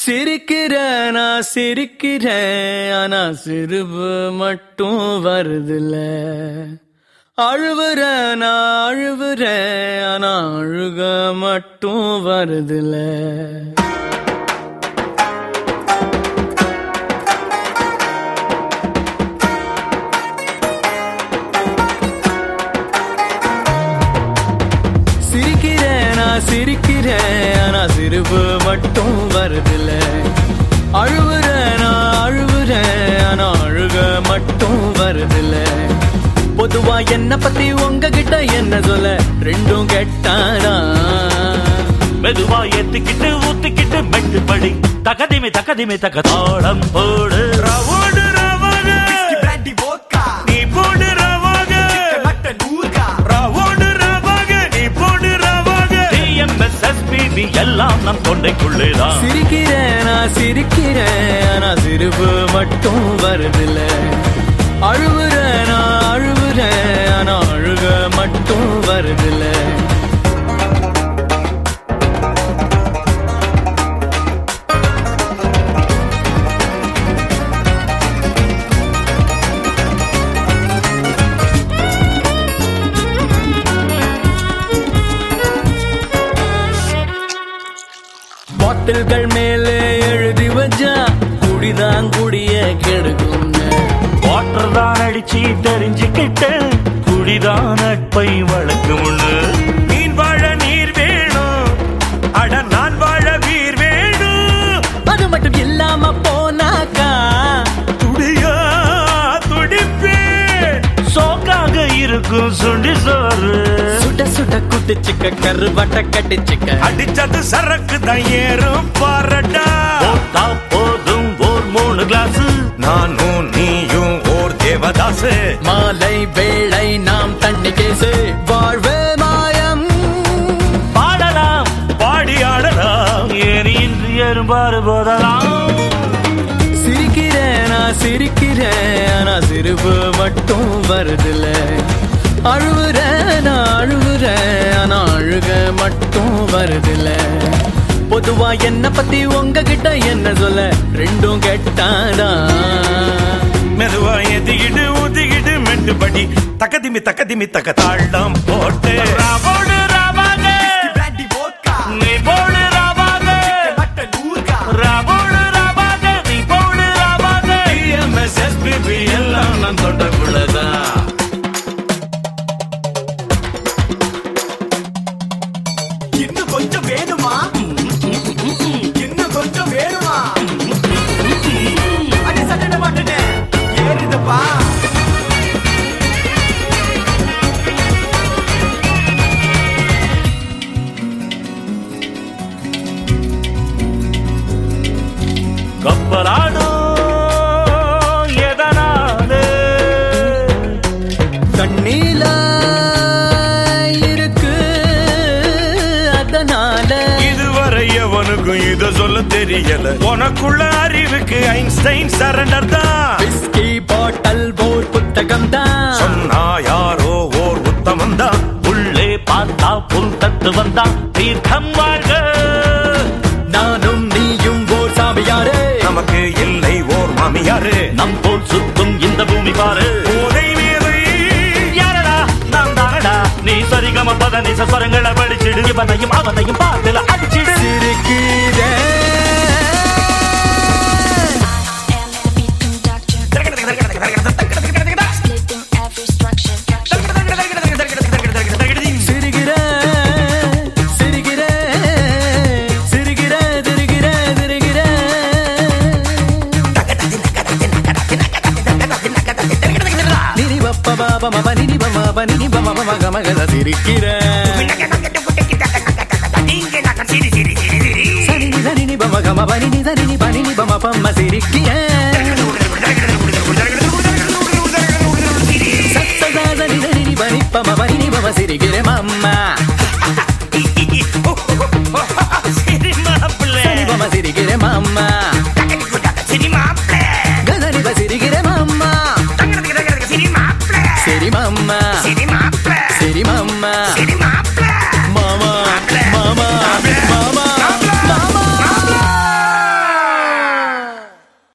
சிரிக்கிறேன் நான் சிரிக்கிறேன் ஆனா சிரிப்பு மட்டும் வருதுல அழுவுறேன் நான் அழுவுறேன் ஆனா அழுக மட்டும் வருதுல சிரிக்கிறேன் நான் சிரிக்கிறேன் ஆனா சிரிப்பு மட்டும் வருதில்ல அழுவுறேன் நான் அழுவுறேன் ஆனா அழுக மட்டும் வருதில்ல பொதுவா என்ன பத்தி உங்ககிட்ட என்ன சொல்ல ரெண்டும் கெட்டாரா மெதுவா ஏத்திக்கிட்டு ஊத்திக்கிட்டு மெட்டு படி தகதிமி தகதிமி தக தாளம் போடு ரவோடு ரவாக பிராண்டி வோட்கா நீ போடு ரவாக மட்டன் ஊர்கா ரவோடு ரவாக நீ போடு ரவாக டிஎம்எஸ் எஸ்பிபி எல்லாம் நம் தொண்டைக்குள்ளேதான் சிரிக்கிறேன் நான் சிரிக்கிறேன் ஆனா சிரிப்பு மட்டும் வருதில்ல அழுவுறேன் நான் அழுவுறேன் ஆனா அழுக மட்டும் வருதில்ல பாட்டில்கள் மேலே எழுதி வச்சா குடிதான் குடிய கெடுக்கும்னு வாட்டர் தான் அடிச்சு தெரிஞ்சுக்கிட்டு குடிதான் நட்பை வழக்கு முன்னு மீன் வாழ நீர் வேணும் அட நான் வாழ வீர் வேணும் அது மட்டும் இல்லாம போனாக்கா துடியா துடிப்பே சோக்காக இருக்கும் சுண்டி சோறு சுட சுட குட்டிச்சுக்க கருவட்ட கட்டிச்சுக்க அடிச்சது சரக்கு தான் ஏறும் பாரடா போட்டா போதும் ஓர் மூணு கிளாஸ் நானும் நீயும் ஓர் தேவதாசு மாலை வேளை நாம் தண்ணி கேசு வாழ்வே மாயம் பாடலாம் பாடி ஆடலாம் ஏறி இன்று எறும்பாறு போதலாம் சிரிக்கிறேன் நான் சிரிக்கிறேன் ஆனா சிரிப்பு மட்டும் வருதில்ல அழுவுறேன் நான் அழுவுறேன் ஆனா அழுக மட்டும் வருதில்ல பொதுவா என்ன பத்தி உங்ககிட்ட என்ன சொல்ல ரெண்டும் கெட்டாதான் மெதுவா எதிகிடு ஊதிகிடு மெட்டுப்படி தக்கதிமி தக்கதிமி தக்க தாழ்டம் போட்டு ராவோடு ராவாக பிராண்டி வோட்கா நீ போடு ராவாக மட்டன் ஊர்கா ராவோடு ராவாக நீ போடு ராவாக டிஎம்எஸ் எஸ்பிபி எல்லாம் நான் தொண்டக்குள்ளதான் இன்னும் கொஞ்சம் வேணுமா இன்னும் கொஞ்சம் வேணுமா அடி சட்டை மாட்டேனே ஏறுதப்பா கப்பலாடும் எதனாலே கண்ணீல இருக்கு அதனால இதுவரை எவனுக்கும் இத சொல்ல தெரியல உனக்குள்ள அறிவுக்கு ஐன்ஸ்டைன் சரண்டர் தான் விஸ்கி பாட்டல் போர் புத்தகம் தான் சொன்னா யாரோ ஓர் உத்தமன் தான் உள்ளே பார்த்தா புல் தத்து வந்தா தீர்த்தம் வாழ்க நானும் நீயும் ஓர் சாமியாரே நமக்கு இல்லை ஓர் மாமியாரு நம் போல் சுத்தும் இந்த பூமி பாரு போதை மேதை யாரடா நாம் தானடா நீ சரிகம பத நிச ஸ்வரங்களை படிச்சிடு இவனையும் அவனையும் பாட்டுல அடிச்சிடு சிரிக்கிறேன் சிரிக்கிறேன் சிரிக்கிறேன் சிரிக்கிறேன் சிரிக்கிறேன் சிரிக்கிறேன் நினி பப்ப பாப மப நினி பம ப நினி பம மம மக மகத சிரிக்கிறேன் சனி நித நினி பம கம ப நினி த நினி ப நினி பம பம்ம சிரிக்கிறேன்